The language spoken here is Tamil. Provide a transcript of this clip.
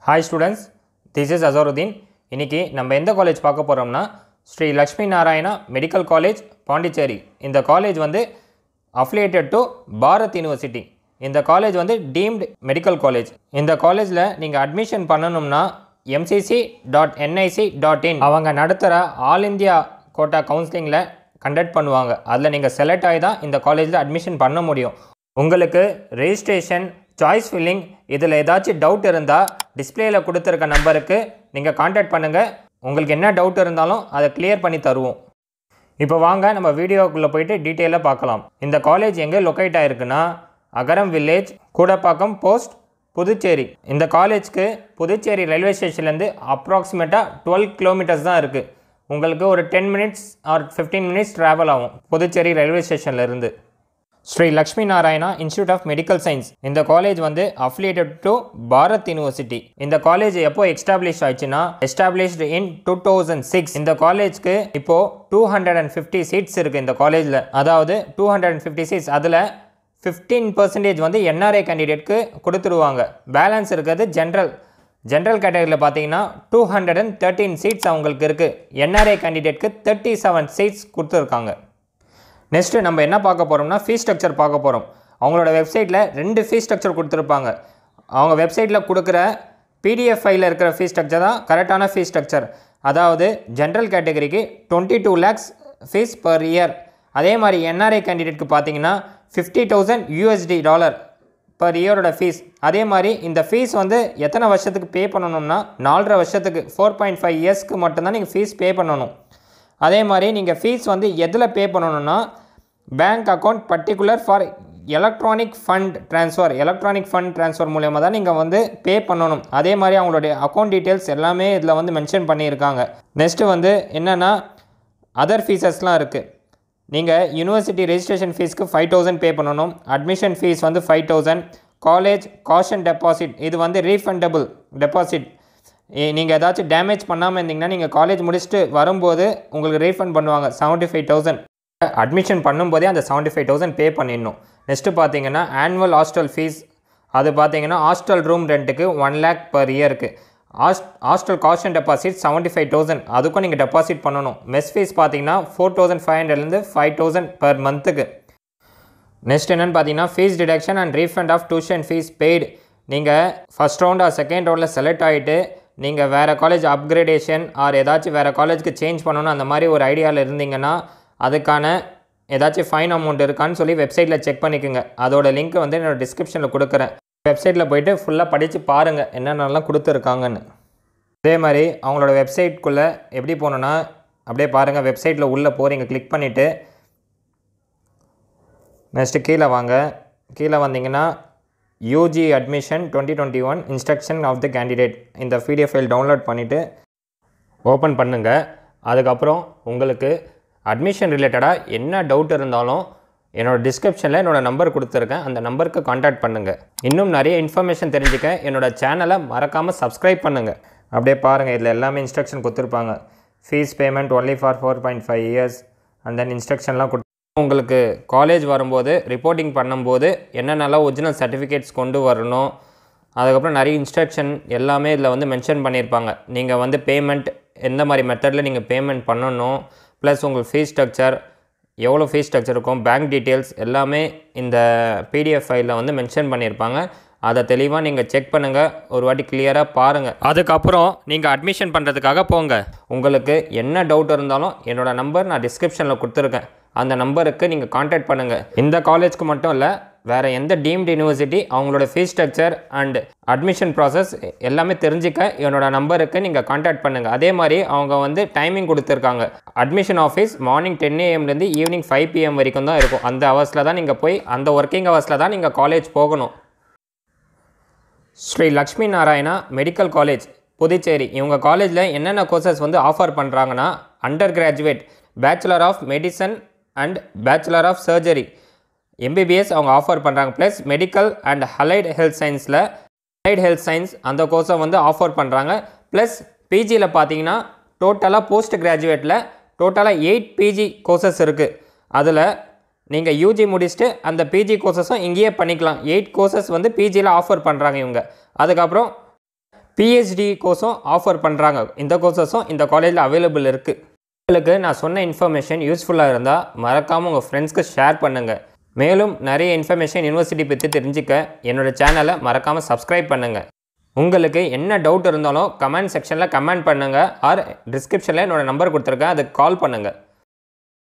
hi students this is Azharuddin இன்னைக்கு நம்ம எந்த காலேஜ் பார்க்க போகிறோம்னா ஸ்ரீ லக்ஷ்மி நாராயணா மெடிக்கல் காலேஜ் பாண்டிச்சேரி இந்த காலேஜ் வந்து அஃபிலியேட்டட் டு பாரத் யூனிவர்சிட்டி இந்த காலேஜ் வந்து டீம்டு மெடிக்கல் காலேஜ் இந்த காலேஜில் நீங்கள் அட்மிஷன் பண்ணணும்னா MCC dot NIC dot in அவங்க நடத்துகிற ஆல் இந்தியா கோட்டா கவுன்சிலிங்கில் கண்டக்ட் பண்ணுவாங்க அதில் நீங்கள் செலக்ட் ஆகி தான் இந்த காலேஜில் அட்மிஷன் பண்ண முடியும் உங்களுக்கு ரெஜிஸ்ட்ரேஷன் சாய்ஸ் ஃபில்லிங் இதில் ஏதாச்சும் டவுட் இருந்தால் டிஸ்பிளேயில் கொடுத்துருக்க நம்பருக்கு நீங்கள் காண்டாக்ட் பண்ணுங்கள் உங்களுக்கு என்ன டவுட் இருந்தாலும் அதை கிளியர் பண்ணி தருவோம் இப்போ வாங்க நம்ம வீடியோக்குள்ளே போயிட்டு டீட்டெயிலாக பார்க்கலாம் இந்த காலேஜ் எங்கே லொக்கேட் ஆகிருக்குன்னா அகரம் வில்லேஜ் கூடப்பாக்கம் போஸ்ட் புதுச்சேரி இந்த காலேஜ்க்கு புதுச்சேரி ரயில்வே ஸ்டேஷன்லேருந்து அப்ராக்சிமேட்டாக டுவெல் கிலோமீட்டர்ஸ் தான் இருக்குது உங்களுக்கு ஒரு ten minutes or fifteen minutes travel ஆகும் புதுச்சேரி ரயில்வே ஸ்டேஷன்லேருந்து Sri Lakshmi Narayana institute of medical science இந்த காலேஜ் வந்து அஃபிலியேட்டட் டு பாரத் யூனிவர்சிட்டி இந்த காலேஜ் எப்போ எஸ்டாப்ளிஷ் ஆச்சுன்னா established in two thousand six இந்த காலேஜ்க்கு இப்போ two hundred and fifty seats இருக்குது இந்த காலேஜில் அதாவது two hundred and fifty seats அதில் ஃபிஃப்டீன் பர்சன்டேஜ் வந்து என்ஆர்ஐ கேண்டிடேட்க்கு கொடுத்துருவாங்க பேலன்ஸ் இருக்கிறது ஜென்ரல் ஜென்ரல் கேட்டகரியில் பார்த்தீங்கன்னா two hundred and thirteen seats அவங்களுக்கு இருக்குது என்ஆர்ஐ கேண்டிடேட்க்கு தேர்ட்டி செவன் சீட்ஸ் கொடுத்துருக்காங்க நெக்ஸ்ட்டு நம்ம என்ன பார்க்க போகிறோம்னா ஃபீஸ் ஸ்ட்ரக்சர் பார்க்க போகிறோம் அவங்களோட வெப்சைட்டில் ரெண்டு ஃபீஸ் ஸ்ட்ரக்சர் கொடுத்துருப்பாங்க அவங்க வெப்சைட்டில் கொடுக்குற பிடிஎஃப் ஃபைலில் இருக்கிற ஃபீஸ் ஸ்ட்ரக்சர் தான் கரெக்டான ஃபீஸ் ஸ்ட்ரக்சர் அதாவது ஜென்ரல் கேட்டகரிக்கு twenty two lakhs fee per year அதே மாதிரி என்ஆர்ஐ கேண்டிடேட்க்கு பார்த்தீங்கன்னா fifty thousand USD dollar per இயரோட ஃபீஸ் அதே மாதிரி இந்த ஃபீஸ் வந்து எத்தனை வருஷத்துக்கு பே பண்ணணும்னா நாலரை வருஷத்துக்கு ஃபோர் பாயிண்ட் ஃபைவ் இயர்ஸ்க்கு மட்டும்தான் நீங்கள் ஃபீஸ் பே பண்ணணும் அதே மாதிரி நீங்கள் ஃபீஸ் வந்து எதில் பே பண்ணணும்னா bank account particular for electronic fund transfer electronic fund transfer மூலயமா தான் நீங்கள் வந்து பே பண்ணணும் அதே மாதிரி அவங்களுடைய அக்கௌண்ட் டீட்டெயில்ஸ் எல்லாமே இதில் வந்து மென்ஷன் பண்ணியிருக்காங்க நெக்ஸ்ட்டு வந்து என்னென்னா அதர் ஃபீஸஸ்லாம் இருக்குது நீங்கள் யூனிவர்சிட்டி ரெஜிஸ்ட்ரேஷன் ஃபீஸ்க்கு ஃபைவ் தௌசண்ட் பே பண்ணணும் அட்மிஷன் ஃபீஸ் வந்து five thousand college caution deposit இது வந்து ரீஃபண்டபிள் டெபாசிட் நீங்கள் ஏதாச்சும் டேமேஜ் பண்ணாமல் இருந்தீங்கன்னா நீங்கள் காலேஜ் முடிச்சுட்டு வரும்போது உங்களுக்கு ரீஃபண்ட் பண்ணுவாங்க செவன்ட்டி ஃபைவ் தௌசண்ட் அட்மிஷன் பண்ணும்போதே அந்த செவன்ட்டி ஃபைவ் தௌசண்ட் பே பண்ணிடணும் நெக்ஸ்ட்டு பார்த்தீங்கன்னா ஆனுவல் ஹாஸ்டல் ஃபீஸ் அது பார்த்தீங்கன்னா ஹாஸ்டல் ரூம் ரெண்ட்டுக்கு ஒன் லேக் பர் இயருக்கு host hostel cost deposit seventy five thousand அதுக்கும் நீங்கள் டெபாசிட் பண்ணணும் மெஸ் ஃபீஸ் பார்த்தீங்கன்னா ஃபோர் தௌசண்ட் ஃபைவ் ஹண்ட்ரட்லேருந்து ஃபைவ் தௌசண்ட் பர் மந்த்துக்கு நெக்ஸ்ட் என்னென்னு பார்த்தீங்கன்னா fee deduction and refund of tuition fee paid நீங்கள் ஃபஸ்ட் ரவுண்ட் ஆர் செகண்ட் ரவுண்டில் செலக்ட் ஆகிட்டு நீங்கள் வேறு காலேஜ் அப்கிரேடேஷன் ஆர் ஏதாச்சும் வேறு காலேஜுக்கு சேஞ்ச் பண்ணணும் அந்த மாதிரி ஒரு ஐடியாவில் இருந்தீங்கன்னா அதுக்கான ஏதாச்சும் ஃபைன் அமௌண்ட் இருக்கான்னு சொல்லி வெப்சைட்டில் செக் பண்ணிக்கோங்க அதோட லிங்க் வந்து என்னோடய டிஸ்கிரிப்ஷனில் கொடுக்குறேன் வெப்சைட்டில் போயிட்டு ஃபுல்லாக படித்து பாருங்கள் என்னென்னலாம் கொடுத்துருக்காங்கன்னு அதே மாதிரி அவங்களோட வெப்சைட்குள்ளே எப்படி போகணுன்னா அப்படியே பாருங்கள் வெப்சைட்டில் உள்ளே போகிறீங்க கிளிக் பண்ணிவிட்டு நெக்ஸ்ட்டு கீழே வாங்க கீழே வந்தீங்கன்னா UG admission twenty twenty one instruction of the candidate இந்த பிடிஎஃப் ஃபைல் டவுன்லோட் பண்ணிவிட்டு ஓப்பன் பண்ணுங்கள் அதுக்கப்புறம் உங்களுக்கு அட்மிஷன் ரிலேட்டடாக என்ன டவுட் இருந்தாலும் என்னோடய டிஸ்கிரிப்ஷனில் என்னோடய நம்பர் கொடுத்துருக்கேன் அந்த நம்பருக்கு காண்டாக்ட் பண்ணுங்கள் இன்னும் நிறைய இன்ஃபர்மேஷன் தெரிஞ்சுக்க என்னோடய சேனலை மறக்காமல் சப்ஸ்கிரைப் பண்ணுங்கள் அப்படியே பாருங்கள் இதில் எல்லாமே இன்ஸ்ட்ரக்ஷன் கொடுத்துருப்பாங்க fee payment only for four point five years and then இன்ஸ்ட்ரக்ஷன்லாம் கொடு உங்களுக்கு காலேஜ் வரும்போது ரிப்போர்ட்டிங் பண்ணும்போது என்னென்னலாம் ஒரிஜினல் சர்டிஃபிகேட்ஸ் கொண்டு வரணும் அதுக்கப்புறம் நிறைய இன்ஸ்ட்ரக்ஷன் எல்லாமே இதில் வந்து மென்ஷன் பண்ணியிருப்பாங்க நீங்கள் வந்து பேமெண்ட் எந்த மாதிரி மெத்தடில் நீங்கள் பேமெண்ட் பண்ணணும் ப்ளஸ் உங்களுக்கு ஃபீஸ் ஸ்ட்ரக்சர் எவ்வளோ ஃபீஸ் ஸ்ட்ரக்சர் இருக்கும் பேங்க் டீட்டெயில்ஸ் எல்லாமே இந்த பிடிஎஃப் ஃபைலில் வந்து மென்ஷன் பண்ணியிருப்பாங்க அதை தெளிவாக நீங்கள் செக் பண்ணுங்கள் ஒரு வாட்டி கிளியராக பாருங்கள் அதுக்கப்புறம் நீங்கள் அட்மிஷன் பண்ணுறதுக்காக போங்க உங்களுக்கு என்ன டவுட் இருந்தாலும் என்னோடய நம்பர் நான் டிஸ்கிரிப்ஷனில் கொடுத்துருக்கேன் அந்த நம்பருக்கு நீங்கள் காண்டாக்ட் பண்ணுங்கள் இந்த காலேஜ்க்கு மட்டும் இல்லை வேறு எந்த டீம்டு யூனிவர்சிட்டி அவங்களோட fee structure and admission process எல்லாமே தெரிஞ்சுக்க என்னோட நம்பருக்கு நீங்கள் காண்டாக்ட் பண்ணுங்கள் அதே மாதிரி அவங்க வந்து டைமிங் கொடுத்துருக்காங்க அட்மிஷன் ஆஃபீஸ் மார்னிங் டென் ஏஎம்லேருந்து ஈவினிங் ஃபைவ் பிஎம் வரைக்கும் தான் இருக்கும் அந்த ஹவர்ஸில் தான் நீங்கள் போய் அந்த ஒர்க்கிங் ஹவர்ஸில் தான் நீங்கள் காலேஜ் போகணும் ஸ்ரீ லக்ஷ்மி நாராயணா மெடிக்கல் காலேஜ் புதுச்சேரி இவங்க காலேஜில் என்னென்ன கோர்சஸ் வந்து ஆஃபர் பண்ணுறாங்கன்னா undergraduate bachelor of medicine and bachelor of surgery MBBS அவங்க ஆஃபர் பண்ணுறாங்க plus medical and allied health சயின்ஸில் ஹலைட் ஹெல்த் சயின்ஸ் அந்த கோர்ஸை வந்து ஆஃபர் பண்ணுறாங்க ப்ளஸ் பிஜியில் பார்த்தீங்கன்னா டோட்டலாக போஸ்ட் கிராஜுவேட்டில் டோட்டலாக எயிட் பிஜி கோர்சஸ் இருக்குது அதில் நீங்கள் யூஜி முடிச்சுட்டு அந்த பிஜி கோர்சஸும் இங்கேயே பண்ணிக்கலாம் எயிட் கோர்சஸ் வந்து பிஜியில் ஆஃபர் பண்ணுறாங்க இவங்க அதுக்கப்புறம் பிஹெச்டி கோர்ஸும் ஆஃபர் பண்ணுறாங்க இந்த கோர்சஸும் இந்த காலேஜில் அவைலபிள் இருக்குது உங்களுக்கு நான் சொன்ன இன்ஃபர்மேஷன் யூஸ்ஃபுல்லாக இருந்தால் மறக்காமல் உங்கள் ஃப்ரெண்ட்ஸ்க்கு ஷேர் பண்ணுங்கள் மேலும் நிறைய இன்ஃபர்மேஷன் யூனிவர்சிட்டி பற்றி தெரிஞ்சுக்க என்னோடய சேனலை மறக்காமல் சப்ஸ்கிரைப் பண்ணுங்கள் உங்களுக்கு என்ன டவுட் இருந்தாலும் கமெண்ட் செக்ஷனில் கமெண்ட் பண்ணுங்கள் ஆர் டிஸ்கிரிப்ஷனில் என்னோடய நம்பர் கொடுத்துருக்கேன் அதுக்கு கால் பண்ணுங்கள்